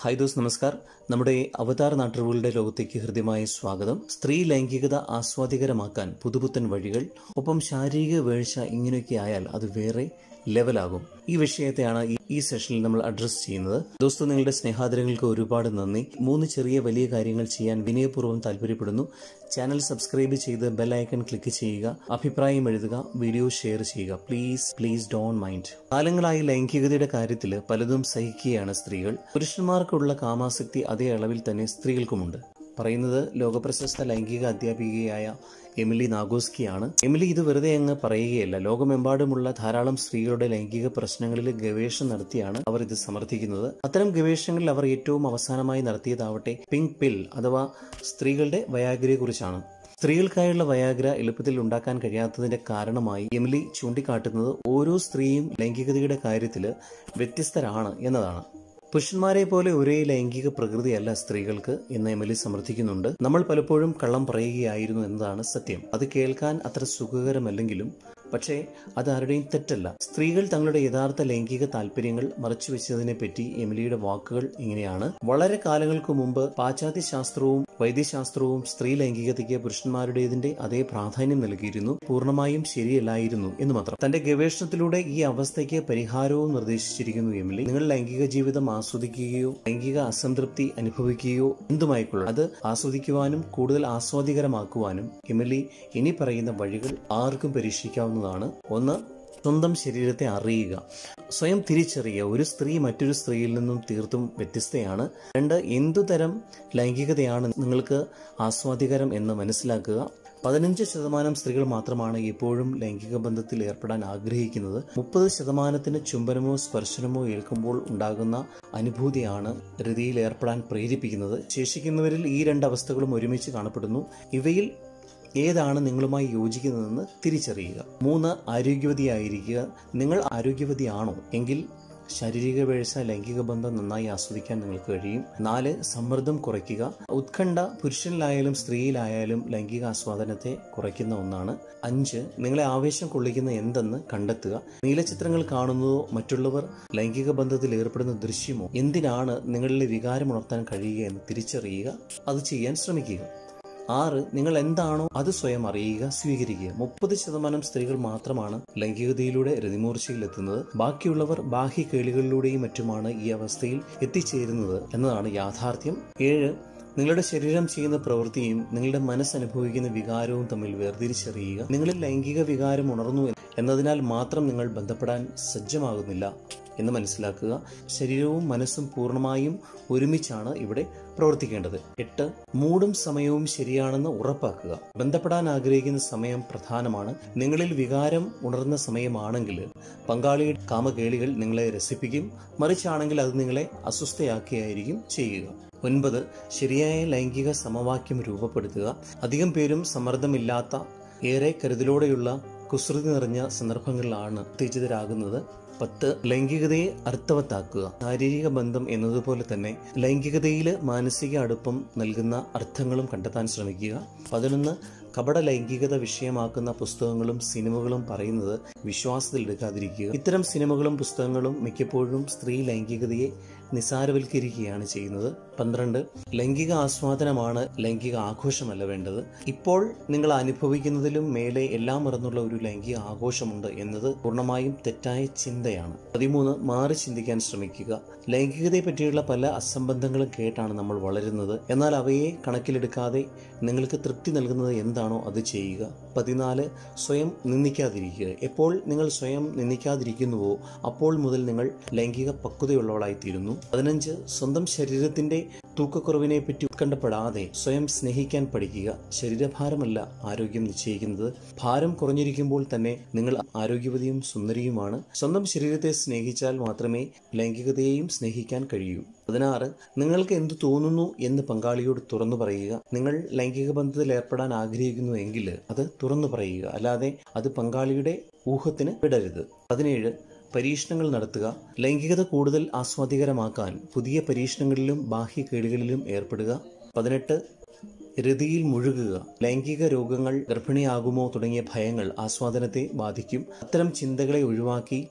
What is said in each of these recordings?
hi those നമസ്കാർ നമ്മുടെ അവതാർ നാട്ടുകളുടെ ലോകത്തേക്ക് ഹൃദ്യമായ സ്വാഗതം സ്ത്രീ ലൈംഗികത ആസ്വാദികരമാക്കാൻ പുതുപുത്തൻ വഴികൾ ഒപ്പം ശാരീരിക വീഴ്ച ഇങ്ങനെയൊക്കെ ആയാൽ അത് വേറെ ലെവലാകും ഈ വിഷയത്തെയാണ് ഈ- ഈ സെഷനിൽ നമ്മൾ അഡ്രസ്സ് ചെയ്യുന്നത് ദോസ്തു നിങ്ങളുടെ സ്നേഹാദരങ്ങൾക്ക് ഒരുപാട് നന്ദി മൂന്ന് ചെറിയ വലിയ കാര്യങ്ങൾ ചെയ്യാൻ വിനയപൂർവ്വം താല്പര്യപ്പെടുന്നു ചാനൽ സബ്സ്ക്രൈബ് ചെയ്ത് ബെൽ ഐക്കൺ ക്ലിക്ക് ചെയ്യുക അഭിപ്രായം എഴുതുക വീഡിയോ ഷെയർ ചെയ്യുക പ്ലീസ് പ്ലീസ് ഡോൺ മൈൻഡ് കാലങ്ങളായി ലൈംഗികതയുടെ കാര്യത്തിൽ പലതും സഹിക്കുകയാണ് സ്ത്രീകൾ പുരുഷന്മാർക്കുള്ള കാമാസക്തി അതേ അളവിൽ തന്നെ സ്ത്രീകൾക്കുമുണ്ട് പറയുന്നത് ലോകപ്രശസ്ത ലൈംഗിക അധ്യാപികയായ എമിലി നാഗോസ്കിയാണ് എമിലി ഇത് വെറുതെ അങ്ങ് പറയുകയല്ല ലോകമെമ്പാടുമുള്ള ധാരാളം സ്ത്രീകളുടെ ലൈംഗിക പ്രശ്നങ്ങളിൽ ഗവേഷണം നടത്തിയാണ് അവർ ഇത് സമർത്ഥിക്കുന്നത് അത്തരം ഗവേഷണങ്ങളിൽ അവർ ഏറ്റവും അവസാനമായി നടത്തിയതാവട്ടെ പിങ്ക് പിൽ അഥവാ സ്ത്രീകളുടെ വയാഗ്രയെക്കുറിച്ചാണ് സ്ത്രീകൾക്കായുള്ള വയാഗ്ര എളുപ്പത്തിൽ ഉണ്ടാക്കാൻ കഴിയാത്തതിന്റെ കാരണമായി എമിലി ചൂണ്ടിക്കാട്ടുന്നത് ഓരോ സ്ത്രീയും ലൈംഗികതയുടെ കാര്യത്തിൽ വ്യത്യസ്തരാണ് എന്നതാണ് പുരുഷന്മാരെ പോലെ ഒരേ ലൈംഗിക പ്രകൃതിയല്ല സ്ത്രീകൾക്ക് എന്ന് എമിലി സമർത്ഥിക്കുന്നുണ്ട് നമ്മൾ പലപ്പോഴും കള്ളം പറയുകയായിരുന്നു എന്നതാണ് സത്യം അത് കേൾക്കാൻ അത്ര സുഖകരമല്ലെങ്കിലും പക്ഷേ അത് ആരുടെയും തെറ്റല്ല സ്ത്രീകൾ തങ്ങളുടെ യഥാർത്ഥ ലൈംഗിക താല്പര്യങ്ങൾ മറച്ചുവെച്ചതിനെ പറ്റി എമിലിയുടെ വാക്കുകൾ ഇങ്ങനെയാണ് വളരെ കാലങ്ങൾക്ക് മുമ്പ് പാശ്ചാത്യ ശാസ്ത്രവും വൈദ്യശാസ്ത്രവും സ്ത്രീ ലൈംഗികതയ്ക്ക് പുരുഷന്മാരുടേതിന്റെ അതേ പ്രാധാന്യം നൽകിയിരുന്നു പൂർണ്ണമായും ശരിയല്ലായിരുന്നു എന്ന് മാത്രം തന്റെ ഗവേഷണത്തിലൂടെ ഈ അവസ്ഥയ്ക്ക് പരിഹാരവും നിർദ്ദേശിച്ചിരിക്കുന്നു എമിലി നിങ്ങൾ ലൈംഗിക ജീവിതം ആസ്വദിക്കുകയോ ലൈംഗിക അസംതൃപ്തി അനുഭവിക്കുകയോ എന്തുമായിക്കൊള്ളു അത് ആസ്വദിക്കുവാനും കൂടുതൽ ആസ്വാദികരമാക്കുവാനും എമിലി ഇനി പറയുന്ന വഴികൾ ആർക്കും പരീക്ഷിക്കാവുന്നതാണ് ഒന്ന് സ്വന്തം ശരീരത്തെ അറിയുക സ്വയം തിരിച്ചറിയുക ഒരു സ്ത്രീ മറ്റൊരു സ്ത്രീയിൽ നിന്നും തീർത്തും വ്യത്യസ്തയാണ് രണ്ട് എന്തുതരം ലൈംഗികതയാണ് നിങ്ങൾക്ക് ആസ്വാദികരം എന്ന് മനസ്സിലാക്കുക പതിനഞ്ച് ശതമാനം സ്ത്രീകൾ മാത്രമാണ് എപ്പോഴും ലൈംഗിക ബന്ധത്തിൽ ഏർപ്പെടാൻ ആഗ്രഹിക്കുന്നത് മുപ്പത് ശതമാനത്തിന് ചുംബനമോ സ്പർശനമോ ഏൽക്കുമ്പോൾ ഉണ്ടാകുന്ന അനുഭൂതിയാണ് രതിയിൽ ഏർപ്പെടാൻ പ്രേരിപ്പിക്കുന്നത് ശേഷിക്കുന്നവരിൽ ഈ രണ്ട് അവസ്ഥകളും ഒരുമിച്ച് കാണപ്പെടുന്നു ഇവയിൽ ഏതാണ് നിങ്ങളുമായി യോജിക്കുന്നതെന്ന് തിരിച്ചറിയുക മൂന്ന് ആരോഗ്യവതിയായിരിക്കുക നിങ്ങൾ ആരോഗ്യവതിയാണോ എങ്കിൽ ശാരീരിക വീഴ്ച ലൈംഗിക ബന്ധം നന്നായി ആസ്വദിക്കാൻ നിങ്ങൾക്ക് കഴിയും നാല് സമ്മർദ്ദം കുറയ്ക്കുക ഉത്കണ്ഠ പുരുഷനിലായാലും സ്ത്രീയിലായാലും ലൈംഗിക ആസ്വാദനത്തെ കുറയ്ക്കുന്ന ഒന്നാണ് അഞ്ച് നിങ്ങളെ ആവേശം കൊള്ളിക്കുന്ന എന്തെന്ന് കണ്ടെത്തുക നീലചിത്രങ്ങൾ കാണുന്നതോ മറ്റുള്ളവർ ലൈംഗിക ബന്ധത്തിൽ ഏർപ്പെടുന്ന ദൃശ്യമോ എന്തിനാണ് നിങ്ങളിലെ വികാരം ഉണർത്താൻ കഴിയുക എന്ന് തിരിച്ചറിയുക അത് ചെയ്യാൻ ശ്രമിക്കുക ആറ് നിങ്ങൾ എന്താണോ അത് സ്വയം അറിയുക സ്വീകരിക്കുക മുപ്പത് ശതമാനം സ്ത്രീകൾ മാത്രമാണ് ലൈംഗികതയിലൂടെ രതിമൂർച്ചയിലെത്തുന്നത് ബാക്കിയുള്ളവർ ബാഹ്യ കേളികളിലൂടെയും മറ്റുമാണ് ഈ അവസ്ഥയിൽ എത്തിച്ചേരുന്നത് എന്നതാണ് യാഥാർത്ഥ്യം ഏഴ് നിങ്ങളുടെ ശരീരം ചെയ്യുന്ന പ്രവൃത്തിയും നിങ്ങളുടെ മനസ്സനുഭവിക്കുന്ന വികാരവും തമ്മിൽ വേർതിരിച്ചറിയുക നിങ്ങളിൽ ലൈംഗിക വികാരം ഉണർന്നു എന്നതിനാൽ മാത്രം നിങ്ങൾ ബന്ധപ്പെടാൻ സജ്ജമാകുന്നില്ല എന്ന് മനസ്സിലാക്കുക ശരീരവും മനസ്സും പൂർണ്ണമായും ഒരുമിച്ചാണ് ഇവിടെ പ്രവർത്തിക്കേണ്ടത് എട്ട് മൂടും സമയവും ശരിയാണെന്ന് ഉറപ്പാക്കുക ബന്ധപ്പെടാൻ ആഗ്രഹിക്കുന്ന സമയം പ്രധാനമാണ് നിങ്ങളിൽ വികാരം ഉണർന്ന സമയമാണെങ്കിൽ പങ്കാളിയുടെ കാമകേളികൾ നിങ്ങളെ രസിപ്പിക്കും മറിച്ചാണെങ്കിൽ അത് നിങ്ങളെ അസ്വസ്ഥയാക്കിയായിരിക്കും ചെയ്യുക ഒൻപത് ശരിയായ ലൈംഗിക സമവാക്യം രൂപപ്പെടുത്തുക അധികം പേരും സമ്മർദ്ദമില്ലാത്ത ഏറെ കരുതലോടെയുള്ള കുസൃതി നിറഞ്ഞ സന്ദർഭങ്ങളിലാണ് ഉത്തേജിതരാകുന്നത് പത്ത് ലൈംഗികതയെ അർത്ഥവത്താക്കുക ശാരീരിക ബന്ധം എന്നതുപോലെ തന്നെ ലൈംഗികതയിൽ മാനസിക അടുപ്പം നൽകുന്ന അർത്ഥങ്ങളും കണ്ടെത്താൻ ശ്രമിക്കുക പതിനൊന്ന് കപട ലൈംഗികത വിഷയമാക്കുന്ന പുസ്തകങ്ങളും സിനിമകളും പറയുന്നത് വിശ്വാസത്തിലെടുക്കാതിരിക്കുക ഇത്തരം സിനിമകളും പുസ്തകങ്ങളും മിക്കപ്പോഴും സ്ത്രീ ലൈംഗികതയെ നിസാരവൽക്കരിക്കുകയാണ് ചെയ്യുന്നത് പന്ത്രണ്ട് ലൈംഗിക ആസ്വാദനമാണ് ലൈംഗിക ആഘോഷമല്ല വേണ്ടത് ഇപ്പോൾ നിങ്ങൾ അനുഭവിക്കുന്നതിലും മേലെ എല്ലാം മറന്നുള്ള ഒരു ലൈംഗിക ആഘോഷമുണ്ട് എന്നത് പൂർണ്ണമായും തെറ്റായ ചിന്തയാണ് പതിമൂന്ന് മാറി ചിന്തിക്കാൻ ശ്രമിക്കുക ലൈംഗികതയെ പറ്റിയുള്ള പല അസംബന്ധങ്ങളും കേട്ടാണ് നമ്മൾ വളരുന്നത് എന്നാൽ അവയെ കണക്കിലെടുക്കാതെ നിങ്ങൾക്ക് തൃപ്തി നൽകുന്നത് എന്താണോ അത് ചെയ്യുക പതിനാല് സ്വയം നിന്ദിക്കാതിരിക്കുക എപ്പോൾ നിങ്ങൾ സ്വയം നിന്ദിക്കാതിരിക്കുന്നുവോ അപ്പോൾ മുതൽ നിങ്ങൾ ലൈംഗിക പക്വതയുള്ളവളായിത്തീരുന്നു പതിനഞ്ച് സ്വന്തം ശരീരത്തിന്റെ തൂക്കക്കുറവിനെ പറ്റി ഉത്കണ്ഠപ്പെടാതെ സ്വയം സ്നേഹിക്കാൻ പഠിക്കുക ശരീരഭാരമല്ല ആരോഗ്യം നിശ്ചയിക്കുന്നത് ഭാരം കുറഞ്ഞിരിക്കുമ്പോൾ തന്നെ നിങ്ങൾ ആരോഗ്യവതിയും സുന്ദരിയുമാണ് സ്വന്തം ശരീരത്തെ സ്നേഹിച്ചാൽ മാത്രമേ ലൈംഗികതയെയും സ്നേഹിക്കാൻ കഴിയൂ പതിനാറ് നിങ്ങൾക്ക് എന്തു തോന്നുന്നു എന്ന് പങ്കാളിയോട് തുറന്നു പറയുക നിങ്ങൾ ലൈംഗിക ബന്ധത്തിൽ ഏർപ്പെടാൻ ആഗ്രഹിക്കുന്നു എങ്കിൽ അത് തുറന്നു പറയുക അല്ലാതെ അത് പങ്കാളിയുടെ ഊഹത്തിന് വിടരുത് പതിനേഴ് പരീക്ഷണങ്ങൾ നടത്തുക ലൈംഗികത കൂടുതൽ ആസ്വാദികരമാക്കാൻ പുതിയ പരീക്ഷണങ്ങളിലും ബാഹ്യ കേടുകളിലും ഏർപ്പെടുക പതിനെട്ട് രതിയിൽ മുഴുകുക ലൈംഗിക രോഗങ്ങൾ ഗർഭിണിയാകുമോ തുടങ്ങിയ ഭയങ്ങൾ ആസ്വാദനത്തെ ബാധിക്കും അത്തരം ചിന്തകളെ ഒഴിവാക്കി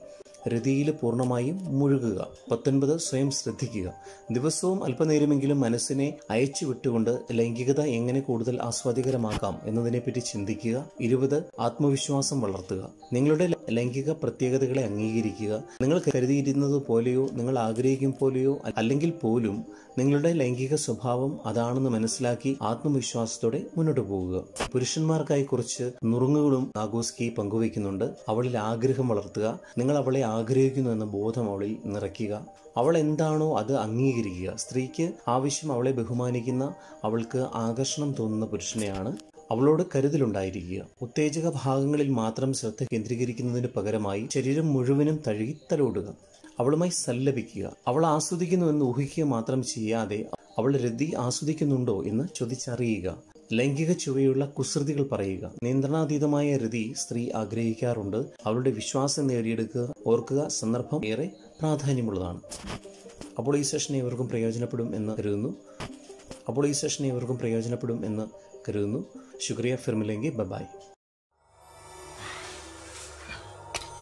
രതിയിൽ പൂർണ്ണമായും മുഴുകുക പത്തൊൻപത് സ്വയം ശ്രദ്ധിക്കുക ദിവസവും അല്പനേരമെങ്കിലും മനസ്സിനെ അയച്ചു വിട്ടുകൊണ്ട് ലൈംഗികത എങ്ങനെ കൂടുതൽ ആസ്വാദികരമാക്കാം എന്നതിനെപ്പറ്റി ചിന്തിക്കുക ഇരുപത് ആത്മവിശ്വാസം വളർത്തുക നിങ്ങളുടെ ലൈംഗിക പ്രത്യേകതകളെ അംഗീകരിക്കുക നിങ്ങൾ കരുതിയിരുന്നത് പോലെയോ നിങ്ങൾ ആഗ്രഹിക്കും പോലെയോ അല്ലെങ്കിൽ പോലും നിങ്ങളുടെ ലൈംഗിക സ്വഭാവം അതാണെന്ന് മനസ്സിലാക്കി ആത്മവിശ്വാസത്തോടെ മുന്നോട്ട് പോവുക പുരുഷന്മാർക്കായി കുറച്ച് നുറുങ്ങുകളും നാഗോസ്കി പങ്കുവയ്ക്കുന്നുണ്ട് അവളിൽ ആഗ്രഹം വളർത്തുക നിങ്ങൾ അവളെ ആഗ്രഹിക്കുന്നു എന്ന ബോധം അവളിൽ നിറയ്ക്കുക അവൾ എന്താണോ അത് അംഗീകരിക്കുക സ്ത്രീക്ക് ആവശ്യം അവളെ ബഹുമാനിക്കുന്ന അവൾക്ക് ആകർഷണം തോന്നുന്ന പുരുഷനെയാണ് അവളോട് കരുതലുണ്ടായിരിക്കുക ഉത്തേജക ഭാഗങ്ങളിൽ മാത്രം ശ്രദ്ധ കേന്ദ്രീകരിക്കുന്നതിന് പകരമായി ശരീരം മുഴുവനും തഴുകി തലോടുക അവളുമായി സല്ലപിക്കുക അവൾ ആസ്വദിക്കുന്നുവെന്ന് ഊഹിക്കുക മാത്രം ചെയ്യാതെ അവൾ രതി ആസ്വദിക്കുന്നുണ്ടോ എന്ന് ചോദിച്ചറിയുക ലൈംഗിക ചുവയുള്ള കുസൃതികൾ പറയുക നിയന്ത്രണാതീതമായ രതി സ്ത്രീ ആഗ്രഹിക്കാറുണ്ട് അവളുടെ വിശ്വാസം നേടിയെടുക്കുക ഓർക്കുക സന്ദർഭം ഏറെ പ്രാധാന്യമുള്ളതാണ് അപ്പോൾ ഈ സെഷൻ ഏവർക്കും പ്രയോജനപ്പെടും എന്ന് കരുതുന്നു അപ്പോൾ ഈ സെഷൻ ഏവർക്കും പ്രയോജനപ്പെടും എന്ന് കരുതുന്നു ശുക്രിയ ഫിർമിലെങ്കിൽ ബബായ്